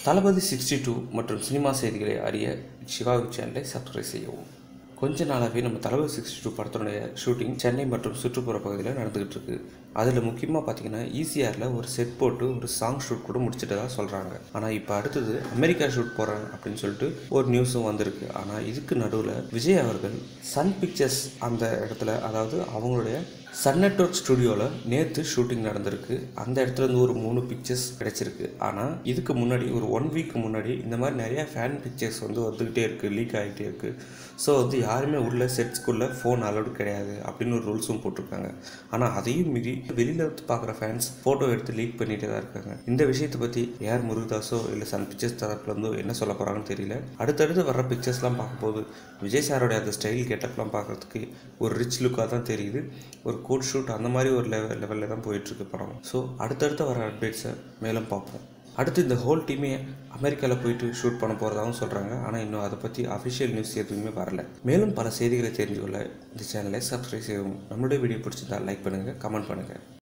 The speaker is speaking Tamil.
தளபதி சிக்ஸ்டி டூ மற்றும் சினிமா செய்திகளை அறிய சிவாவி சேனலை சப்ஸ்கிரைப் செய்யவும் கொஞ்ச நாளாகவே நம்ம தளபதி சிக்ஸ்டி டூ படத்தினுடைய ஷூட்டிங் சென்னை மற்றும் சுற்றுப்புற பகுதியில் நடந்துகிட்டு இருக்கு அதில் முக்கியமாக பார்த்தீங்கன்னா ஈசிஆரில் ஒரு செட் போட்டு ஒரு சாங் ஷூட் கூட முடிச்சிட்டதா சொல்கிறாங்க ஆனால் இப்போ அடுத்தது அமெரிக்கா ஷூட் போகிறாங்க அப்படின்னு சொல்லிட்டு ஒரு நியூஸும் வந்திருக்கு ஆனால் இதுக்கு நடுவில் விஜய் அவர்கள் சன் பிக்சர்ஸ் அந்த இடத்துல அதாவது அவங்களுடைய சன் நெட்ஒர்க் ஸ்டுடியோவில் நேற்று ஷூட்டிங் நடந்திருக்கு அந்த இடத்துல இருந்து ஒரு மூணு பிக்சர்ஸ் கிடைச்சிருக்கு ஆனால் இதுக்கு முன்னாடி ஒரு ஒன் வீக் முன்னாடி இந்த மாதிரி நிறைய ஃபேன் பிக்சர்ஸ் வந்து வந்துக்கிட்டே இருக்குது லீக் ஆகிட்டே இருக்குது ஸோ வந்து யாருமே உள்ள செட்ஸ்குள்ளே ஃபோன் அலௌடு கிடையாது அப்படின்னு ஒரு ரூல்ஸும் போட்டிருக்காங்க ஆனால் அதையும் மீறி வெளியில் வந்து பார்க்குற ஃபேன்ஸ் ஃபோட்டோ எடுத்து லீக் பண்ணிகிட்டே தான் இருக்காங்க இந்த விஷயத்தை பற்றி ஏஆர் முருகதாஸோ இல்லை சன் பிக்சர்ஸ் தரப்புலேருந்தோ என்ன சொல்ல போகிறாங்கன்னு தெரியல அடுத்தடுத்து வர்ற பிக்சர்ஸ்லாம் பார்க்கும்போது விஜய் சாரோடைய அந்த ஸ்டைல் கெட்டப்லாம் பார்க்குறதுக்கு ஒரு ரிச் லுக்காக தான் தெரியுது ஒரு கோட் ஷூட் அந்த மாதிரி ஒரு லெவல் லெவலில் தான் போயிட்டுருக்கு படம் ஸோ அடுத்தடுத்து வர அப்டேட்ஸை மேலும் பார்ப்போம் அடுத்து இந்த ஹோல் டீமே அமெரிக்காவில் போயிட்டு ஷூட் பண்ண போகிறதாகவும் சொல்கிறாங்க ஆனால் இன்னும் அதை பற்றி அஃபிஷியல் நியூஸ் எதுவுமே வரல மேலும் பல செய்திகளை தெரிஞ்சு கொள்ள இந்த சேனலை சப்ஸ்கிரைப் செய்யவும் நம்மளுடைய வீடியோ பிடிச்சிருந்தா லைக் பண்ணுங்கள் கமெண்ட் பண்ணுங்கள்